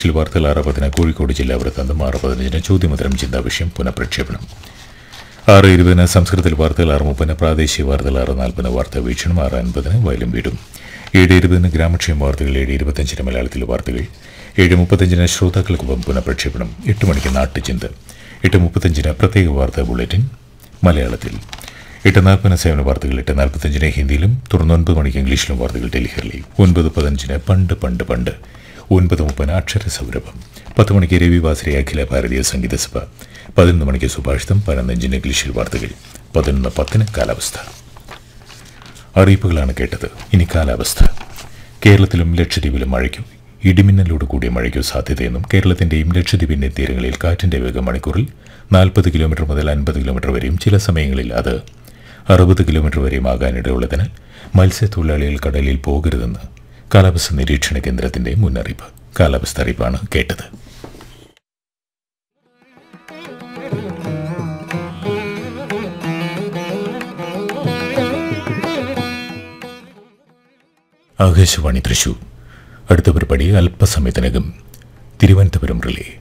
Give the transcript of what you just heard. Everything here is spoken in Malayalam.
ചില വാർത്തകൾ ആറ് പതിന് കോഴിക്കോട് ജില്ലാ വൃത്താന്തം ആറ് പതിനഞ്ചിന് ചോദ്യമുത്തരം ചിന്താ വിഷയം പുനഃപ്രക്ഷേപണം ആറ് ഇരുപതിന് സംസ്കൃതത്തിൽ വാർത്തകൾ ആറ് മുപ്പതിന് പ്രാദേശിക വാർത്തകൾ ആറ് നാൽപ്പതിന് വാർത്താ വീക്ഷണം ആറ് അൻപതിന് വയലും വീടും ഏഴ് ഇരുപതിന് ഗ്രാമക്ഷേമ വാർത്തകൾ ഏഴ് ഇരുപത്തഞ്ചിന് മലയാളത്തിലെ വാർത്തകൾ ഏഴ് മുപ്പത്തഞ്ചിന് ശ്രോതാക്കൾക്കൊപ്പം പുനഃപ്രക്ഷേപണം എട്ട് മണിക്ക് നാട്ടുചിന്ത എട്ട് മുപ്പത്തഞ്ചിന് പ്രത്യേക വാർത്താ ബുള്ളറ്റിൻ മലയാളത്തിൽ എട്ട് നാൽപ്പതിന് സേവന വാർത്തകൾ എട്ട് നാൽപ്പത്തഞ്ചിന് ഹിന്ദിയിലും തുടർന്ന് ഒൻപത് മണിക്ക് ഇംഗ്ലീഷിലും വാർത്തകൾ ഡൽഹിയിലെ ഒൻപത് പതിനഞ്ചിന് പണ്ട് പണ്ട് പണ്ട് ഒൻപത് മുപ്പതിന് അക്ഷര സൗരഭം പത്ത് മണിക്ക് രവിവാസരി അഖില ഭാരതീയ സംഗീത സഭ പതിനൊന്ന് മണിക്ക് സുഭാഷിതം പതിനഞ്ചിന് ഇംഗ്ലീഷിൽ വാർത്തകൾ പതിനൊന്ന് പത്തിന് കാലാവസ്ഥ അറിയിപ്പുകളാണ് കേട്ടത് ഇനി കാലാവസ്ഥ കേരളത്തിലും ലക്ഷദ്വീപിലും മഴയ്ക്കും ഇടിമിന്നലോട് കൂടിയ മഴയ്ക്കു സാധ്യതയെന്നും കേരളത്തിന്റെയും ലക്ഷദ്വീപിന്റെ തീരങ്ങളിൽ കാറ്റിന്റെ വേഗം മണിക്കൂറിൽ നാൽപ്പത് കിലോമീറ്റർ മുതൽ അൻപത് കിലോമീറ്റർ വരെയും ചില സമയങ്ങളിൽ അത് അറുപത് കിലോമീറ്റർ വരെയും ആകാനിടയുള്ളതിനാൽ മത്സ്യത്തൊഴിലാളികൾ കടലിൽ പോകരുതെന്ന് കാലാവസ്ഥ നിരീക്ഷണ കേന്ദ്രത്തിന്റെ മുന്നറിയിപ്പ് കാലാവസ്ഥ അറിയിപ്പാണ് കേട്ടത് ആകാശവാണി തൃശൂർ അടുത്ത പരിപാടി അല്പസമയത്തിനകം തിരുവനന്തപുരം റിലേ